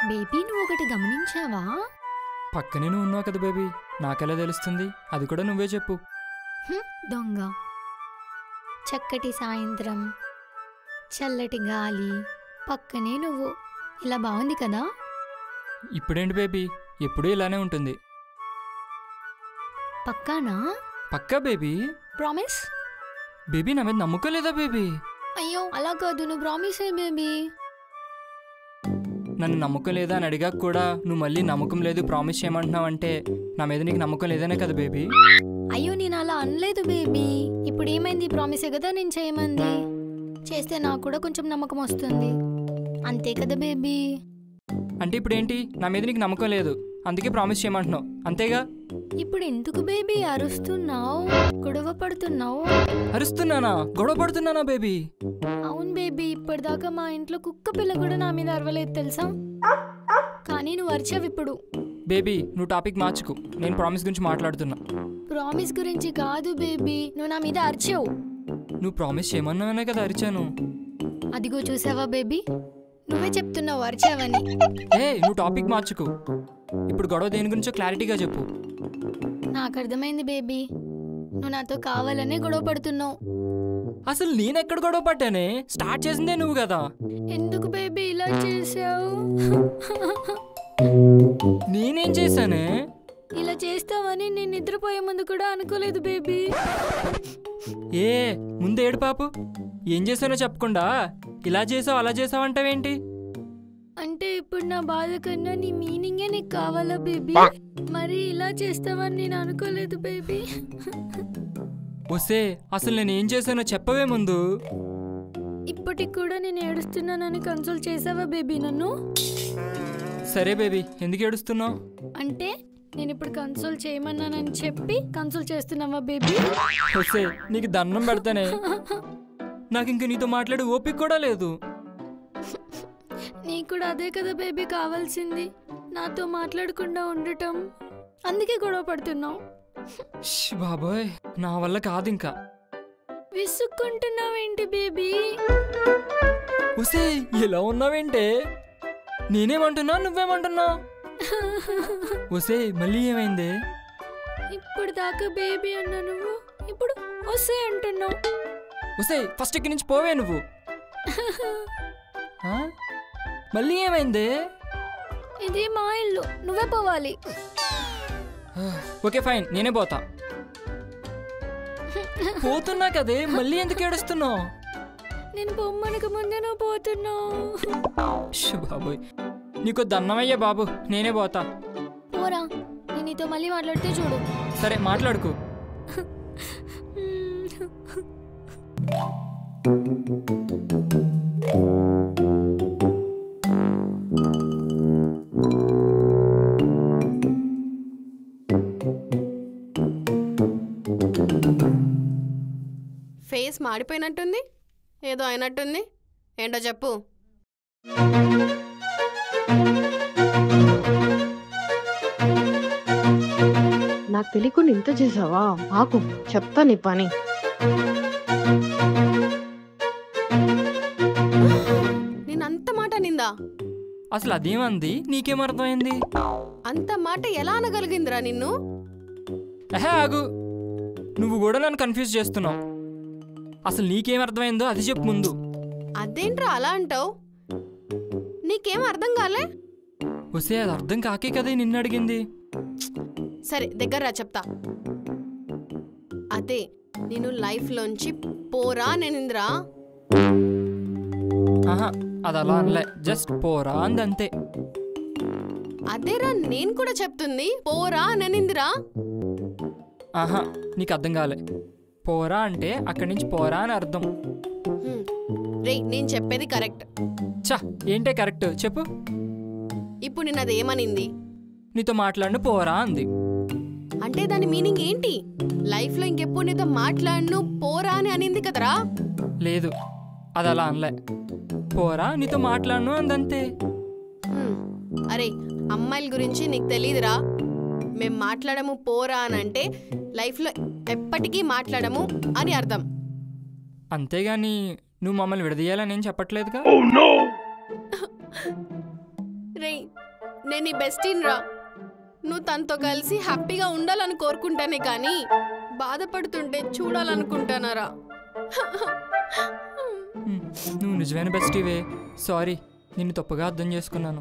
Baby నువ్వు ఒకటి గమనించావా పక్కనే నువ్వు ఉన్నావు కదా బేబీ నాకెలా తెలుస్తుంది అది కూడా నువ్వే చెప్పు హ్మ్, దొంగ చక్కటి సాయంత్రం చల్లటి గాలి పక్కనే నువ్వు ఇలా బాగుంది కదా ఇప్పుడేంటి బేబీ ఎప్పుడూ ఇలానే ఉంటుంది పక్కానా పక్కా బేబీ ప్రామిస్ బేబీ నా మీద నమ్మకం లేదా బేబీ అయ్యో అలా కాదు నువ్వు ప్రామిస్ ఏ బేబీ నన్ను నమ్మకం లేదా అని అడిగాక కూడా నువ్వు మళ్ళీ నమ్మకం లేదు ప్రామిస్ చేయమంటున్నావు అంటే నా మీద నీకు నమ్మకం లేదనే కదా బేబీ అయ్యో నేను అలా అనలేదు బేబీ ఇప్పుడు ఏమైంది ప్రామిసే కదా నేను చేయమంది చేస్తే నాకు కూడా కొంచెం నమ్మకం వస్తుంది అంతే కదా బేబీ అంటే ఇప్పుడు ఏంటి నా మీద నీకు నమ్మకం లేదు అందుకే ప్రామిస్ చేయమంటున్నావు అంతేగా ఇప్పుడు ఎందుకు బేబీ అరుస్తున్నావు గొడవ పడుతున్నావు అరుస్తున్నానా గొడవ పడుతున్నానా బేబీ అవును బేబీ ఇప్పటిదాకా మా ఇంట్లో కుక్క పిల్ల కూడా నా మీద అరవలేదు తెలుసా కానీ నువ్వు అరిచావు ఇప్పుడు బేబీ నువ్వు టాపిక్ మార్చుకు నేను ప్రామిస్ గురించి మాట్లాడుతున్నా ప్రామిస్ గురించి కాదు బేబీ నువ్వు నా మీద అరిచావు నువ్వు ప్రామిస్ చేయమన్నావనే కదా అరిచాను అదిగో చూసావా బేబీ నువ్వే చెప్తున్నావు అరిచావని ఏ నువ్వు టాపిక్ మార్చుకు ఇప్పుడు గొడవ దేని గురించో క్లారిటీగా చెప్పు నాకు అర్థమైంది బేబీ నువ్వు నాతో కావాలనే గొడవ పడుతున్నావు అసలు నేనెక్కడ గొడవ పడ్డానే స్టార్ట్ చేసిందే నువ్వు కదా ఎందుకు బేబీ ఇలా చేసావు నేనేం చేశానే ఇలా చేస్తావని నేను నిద్రపోయే ముందు కూడా అనుకోలేదు బేబీ ఏ ముందు ఏడు పాపు ఏం చేశానో చెప్పకుండా ఇలా చేసావు అలా చేసావు అంటావేంటి అంటే ఇప్పుడు నా బాధ కన్నా నీ మీనింగే నీకు కావాలా బేబీ మరి ఇలా చేస్తావని నేను అనుకోలేదు బేబీ వస్తే అసలు నేను ఏం చేశానో చెప్పవే ముందు ఇప్పటికి కూడా నేను ఏడుస్తున్నానని కన్సోల్ చేసావా బేబీ నన్ను సరే బేబీ ఎందుకు ఏడుస్తున్నావు అంటే నేను ఇప్పుడు కన్సోల్ చేయమన్నానని చెప్పి కన్సోల్ చేస్తున్నావా బేబీ వస్తే నీకు దండం పెడతానే నాకు ఇంక నీతో మాట్లాడే ఓపిక కూడా లేదు నీకు కూడా అదే కదా బేబీ కావాల్సింది నాతో మాట్లాడకుండా ఉండటం అందుకే గొడవ పడుతున్నావు ష్ బాబోయ్ నా వల్ల కాదు ఇంకా విసుక్కుంటున్నావేంటి బేబీ వస్తే ఇలా ఉన్నావేంటే నేనేమంటున్నా నువ్వేమంటున్నావు వస్తే మళ్ళీ ఏమైందే ఇప్పుడు దాకా బేబీ అన్నా నువ్వు ఇప్పుడు వస్తే అంటున్నావు వస్తే ఫస్ట్ ఇక్కడి నుంచి పోవే నువ్వు ఆ? మళ్ళీ ఏమైందే ఇది మా ఇల్లు నువ్వే పోవాలి ఓకే ఫైన్ నేనే పోతా పోతున్నా కదే మళ్ళీ ఎందుకు ఏడుస్తున్నావు నేను బొమ్మనికి ముందే నువ్వు పోతున్నావు ష్ బాబోయ్ నీకు దన్నమయ్యా బాబు నేనే పోతా పోరా నేను నీతో మళ్ళీ మాట్లాడితే చూడు సరే మాట్లాడుకు ఫేస్ మాడిపోయినట్టుంది ఏదో అయినట్టుంది ఏంటో చెప్పు నాకు తెలియకుండా ఇంత చేసావా ఆకు చెప్తా నీ పని నేను అంత మాట నిందా అసలు అదేమంది నీకేం అర్థమైంది అంత మాట ఎలా అనగలిగిందిరా నిన్ను అహే ఆగు నువ్వు కూడా నన్ను కన్ఫ్యూజ్ చేస్తున్నావు అసలు నీకేం అర్థమైందో అది చెప్పు ముందు అదేంట్రా అలా అంటావు నీకేం అర్థం కాలే వస్తే అది అర్థం కాకే కదా నిన్ను అడిగింది సరే దగ్గర రా చెప్తా అదే నేను లైఫ్లోంచి పోరా నేనిందిరా ఆహా అది అలా అనలే జస్ట్ పోరా అంది అంతే అదేరా నేను కూడా చెప్తుంది పోరా నేనిందిరా ఆహా నీకు అర్థం కాలే పోరా అంటే అక్కడి నుంచి పోరా అని అర్థం రే నేను చెప్పేది కరెక్ట్ చా ఏంటే కరెక్ట్ చెప్పు ఇప్పుడు నిన్న అది ఏమనింది నీతో మాట్లాడిన పోరా అంది అంటే దాని మీనింగ్ ఏంటి లైఫ్లో ఇంకెప్పుడు నీతో మాట్లాడను పోరా అని అనింది కదరా లేదు అది అలా అనలే పోరా నీతో మాట్లాడను అందంతే హ్మ్. అరే అమ్మాయిల గురించి నీకు తెలియదురా మేం మాట్లాడము పోరా అని అంటే లైఫ్లో ఎప్పటికీ మాట్లాడము అని అర్థం అంతేగాని నువ్వు మమ్మల్ని విడదీయాలని ఏం చెప్పట్లేదుగా రే నేను నీ బెస్టీన్ రా నువ్వు తనతో కలిసి హ్యాపీగా ఉండాలని కోరుకుంటానే కానీ బాధపడుతుంటే చూడాలనుకుంటానారా హ్మ్, నువ్వు నిజమైన బెస్టీవే సారీ నిన్ను తప్పుగా అర్థం చేసుకున్నాను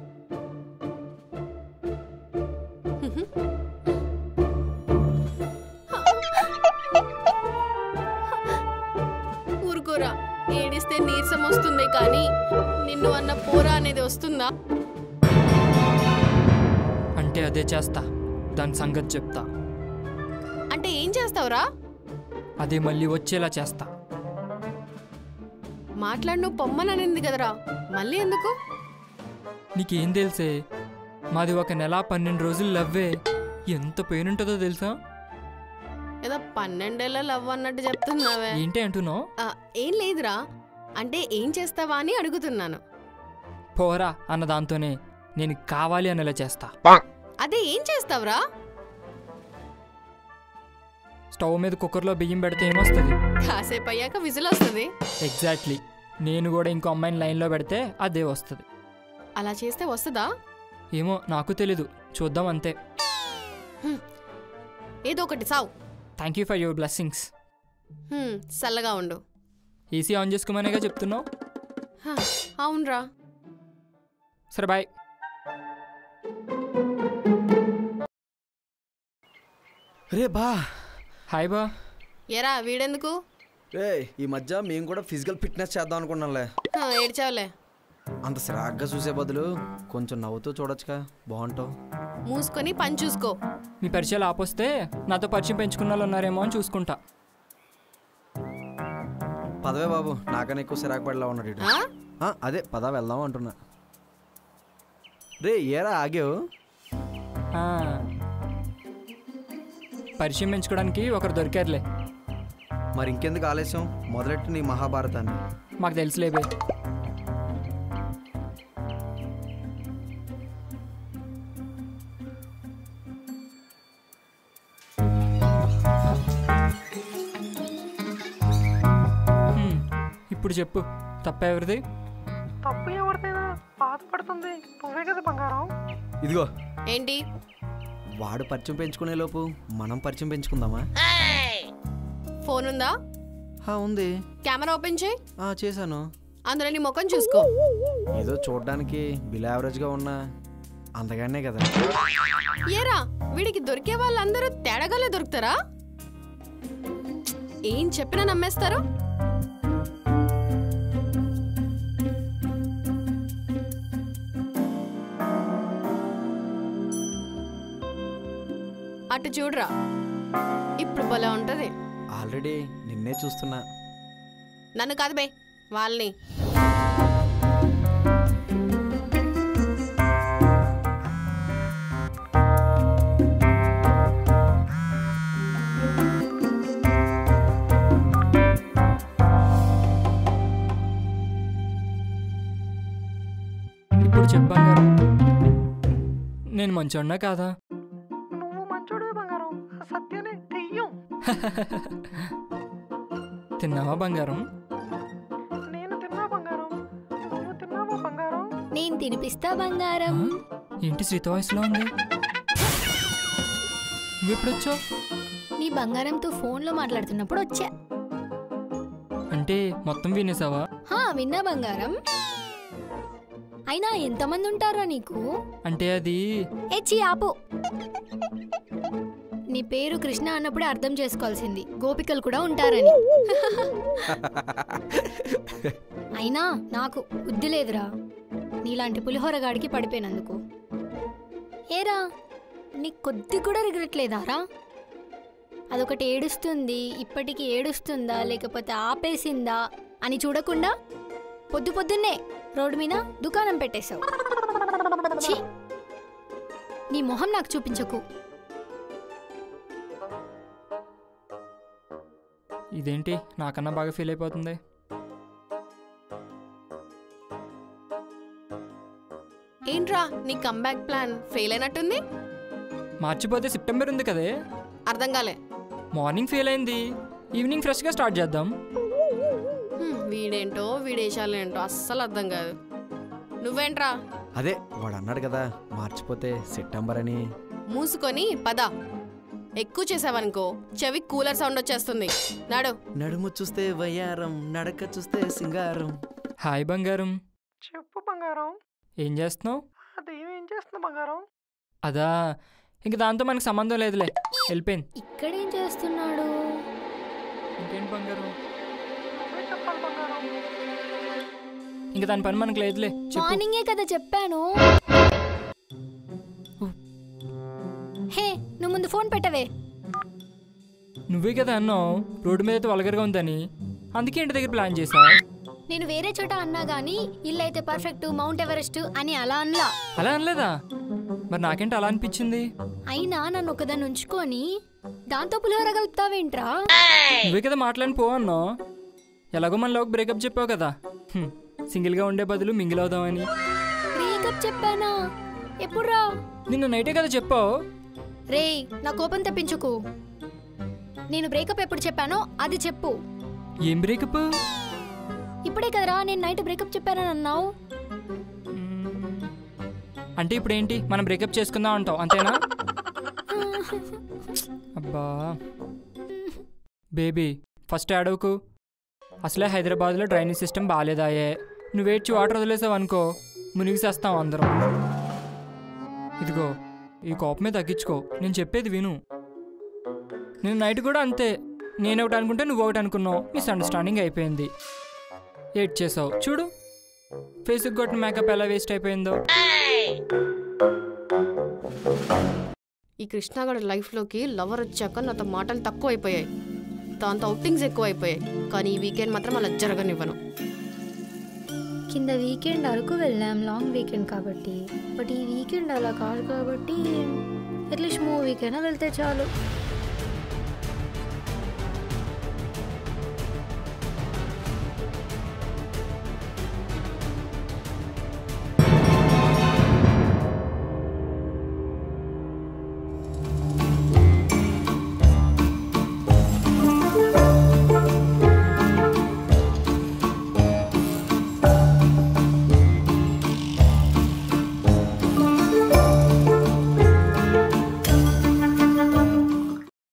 ఊరుకోరా ఏడిస్తే నీరసం వస్తుంది కానీ నిన్ను అన్న పోరా అనేది వస్తుందా అంటే అదే చేస్తా దాని సంగతి చెప్తా అంటే ఏం చేస్తావురా అదే మళ్ళీ వచ్చేలా చేస్తా మాట్లాడు నువ్వు పొమ్మననింది కదరా మళ్ళీ ఎందుకు నీకేం తెలుసే మాది ఒక నెల పన్నెండు రోజులు లవ్వే ఎంత పెయిన్ ఉంటుందో తెలుసా ఏదో పన్నెండేళ్ళ లవ్ అన్నట్టు చెప్తున్నావే ఏంటి అంటున్నావు ఆ, ఏం లేదురా అంటే ఏం చేస్తావా అని అడుగుతున్నాను పోరా అన్న దాంతోనే నేను కావాలి అనేలా చేస్తా అదే ఏం చేస్తావురా స్టవ్ మీద కుక్కర్లో బియ్యం పెడితే ఏమొస్తుంది కాసేపు అయ్యాక విజిల్ వస్తుంది ఎగ్జాక్ట్లీ నేను కూడా ఇంకో అమ్మాయిని లైన్లో పెడితే అదే వస్తుంది అలా చేస్తే వస్తుందా ఏమో నాకు తెలీదు చూద్దాం అంతే ఏదో ఒకటి సావు thank you for your blessings hmm, చల్లగా ఉండు ఏసీ ఆన్ చేసుకోమనేగా చెప్తున్నావు హ, అవునరా సరే బాయ్ రే బా హాయ్ బా ఎరా వీడెందుకు రే ఈ మధ్య మేము కూడా ఫిజికల్ ఫిట్నెస్ చేద్దాం అనుకున్నాంలే హ, ఏడ్చావులే అంత సిరాగ్గా చూసే బదులు కొంచెం నవ్వుతూ చూడొచ్చుగా బాగుంటావు మూసుకొని పని చూసుకో మీ పరిచయాలు ఆపొస్తే నాతో పరిచయం పెంచుకున్న వాళ్ళు ఉన్నారేమో అని చూసుకుంటా పదవే బాబు నాకన్నా ఎక్కువ సిరాకు పడేలా ఉన్నాడు ఈడు. ఆ? ఆ, అదే పద వెళ్దాం అంటున్నా రే ఏరా ఆగావు ఆ. పరిచయం పెంచుకోవడానికి ఒకరు దొరికారులే మరి ఇంకెందుకు ఆలస్యం మొదలెట్టి నీ మహాభారతాన్ని మాకు తెలుసులేబే హ్మ్, ఇప్పుడు చెప్పు తప్పెవరిది తప్పు ఎవరిదైనా బాధపడుతుంది నువ్వే కదా బంగారం ఇదిగో ఏంటి వాడు పరిచయం పెంచుకునే లోపు మనం పరిచయం పెంచుకుందామా ఫోన్ ఉందా హా, ఉంది కెమెరా ఓపెన్ చేయి ఆ, చేశాను అందులో నీ ముఖం చూసుకో ఏదో చూడడానికి బిలో యావరేజ్గా ఉన్నా అందగానే కదా ఏరా వీడికి దొరికే వాళ్ళందరూ తేడాగాలే దొరుకుతారా ఏం చెప్పినా నమ్మేస్తారు అటు చూడరా ఇప్పుడు భలే ఉంటది ఆల్రెడీ నిన్నే చూస్తున్నా నన్ను కాదు బే వాళ్ళని ఇప్పుడు చెప్పాను నేను మంచోడినా కాదా నువ్వు మంచోడివి బంగారం సత్యనే దెయ్యం తిన్నావా బంగారం నేను తిన్నా బంగారం నువ్వు తిన్నావా బంగారం నేను తినిపిస్తా బంగారం ఏంటి శ్రీత వయసులో ఉంది నువ్వెప్పుడొచ్చావు నీ బంగారంతో ఫోన్లో మాట్లాడుతున్నప్పుడు వచ్చా అంటే మొత్తం వినేసావా హా విన్నా బంగారం అయినా ఎంతమంది ఉంటారా నీకు అంటే అది ఏచి ఆపు నీ పేరు కృష్ణ అన్నప్పుడే అర్థం చేసుకోవాల్సింది గోపికలు కూడా ఉంటారని అయినా నాకు బుద్ధి లేదురా నీలాంటి పులిహోరగాడికి పడిపోయినందుకు ఏరా నీకు కొద్ది కూడా రిగ్రెట్ లేదారా అదొకటి ఏడుస్తుంది ఇప్పటికి ఏడుస్తుందా లేకపోతే ఆపేసిందా అని చూడకుండా పొద్దు పొద్దున్నే రోడ్డు మీద దుకాణం పెట్టేశావు ఛీ నీ మొహం నాకు చూపించకు ఇదేంటి నాకన్నా బాగా ఫీల్ అయిపోతుంది ఏంట్రా నీ కంబ్యాక్ ప్లాన్ ఫెయిల్ అయినట్టుంది మార్చిపోతే సెప్టెంబర్ ఉంది కదే అర్థం కాలే మార్నింగ్ ఫెయిల్ అయింది ఈవినింగ్ ఫ్రెష్గా స్టార్ట్ చేద్దాం హ్మ్, వీడేంటో వీడేషాలు ఏంటో అస్సలు అర్థం కాదు నువ్వేంట్రా అదే వాడు అన్నాడు కదా మార్చిపోతే సెప్టెంబర్ అని మూసుకొని పద ఎక్కువ చేసావనుకో చెవి కూలర్ సౌండ్ వచ్చేస్తుంది నాడు నడుము చూస్తే వయ్యారం నడక చూస్తే సింగారం హాయ్ బంగారం చెప్పు బంగారం ఏం చేస్తున్నావు అది ఏం చేస్తుంది బంగారం అదా ఇంక దాంతో మనకు సంబంధం లేదులే వెళ్ళిపోయింది ఇక్కడేం చేస్తున్నాడు ఇంకేంటి బంగారం నువ్వే చెప్పాలి బంగారం ఇంక దాని పని మనకు లేదులే చెప్పు మార్నింగే కదా చెప్పాను హే నువ్వు ముందు ఫోన్ పెట్టవే నువ్వే కదా అన్నావు రోడ్డు మీద అయితే వల్గర్గా ఉందని అందుకే ఇంటి దగ్గర ప్లాన్ చేసావు నేను వేరే చోట అన్నా గానీ ఇల్లు అయితే పర్ఫెక్ట్ మౌంట్ ఎవరెస్ట్ అని అలా అనలా అలా అనలేదా మరి నాకేంటి అలా అనిపించింది అయినా నన్ను ఒకదాన్ని ఉంచుకొని దాంతో పులిహోర కలుపుతావేంట్రా నువ్వే కదా మాట్లాడి పో అన్నావు ఎలాగో మనలోకి బ్రేకప్ చెప్పావు కదా హ్మ్, సింగిల్గా ఉండే బదులు మింగిల్ అవుదామని బ్రేకప్ చెప్పానా ఎప్పుడురా నిన్న నైటే కదా చెప్పావు రేయ్ నా కోపం తెప్పించుకు నేను బ్రేకప్ ఎప్పుడు చెప్పానో అది చెప్పు ఏం బ్రేకప్ ఇప్పుడే కదరా నేను నైట్ బ్రేకప్ చెప్పానని అన్నావు అంటే ఇప్పుడు ఏంటి మనం బ్రేకప్ చేసుకుందాం అంటావు అంతేనా అబ్బా బేబీ ఫస్ట్ అడవుకు అసలే హైదరాబాద్లో డ్రైనేజ్ సిస్టమ్ బాగాలేదాయే నువ్వేడ్చి వాటర్ వదిలేసావు అనుకో మునిగి చేస్తాం అందరం ఇదిగో ఈ కోపమే తగ్గించుకో నేను చెప్పేది విను నేను నైట్ కూడా అంతే నేను ఒకటి అనుకుంటే నువ్వు ఒకటి అనుకున్నావు మిస్అండర్స్టాండింగ్ అయిపోయింది ఏడ్ చేసావు చూడు ఫేస్కి కొట్టిన మేకప్ ఎలా వేస్ట్ అయిపోయిందో ఈ కృష్ణగాడి లైఫ్లోకి లవర్ వచ్చాక నాతో మాటలు తక్కువ అయిపోయాయి దాంతో అవుటింగ్స్ ఎక్కువ అయిపోయాయి కానీ ఈ వీకెండ్ మాత్రం అలా జరగనివ్వను కింద వీకెండ్ అరకు వెళ్ళాం లాంగ్ వీకెండ్ కాబట్టి బట్ ఈ వీకెండ్ అలా కాదు కాబట్టి అట్లీస్ట్ మూవీకైనా వెళ్తే చాలు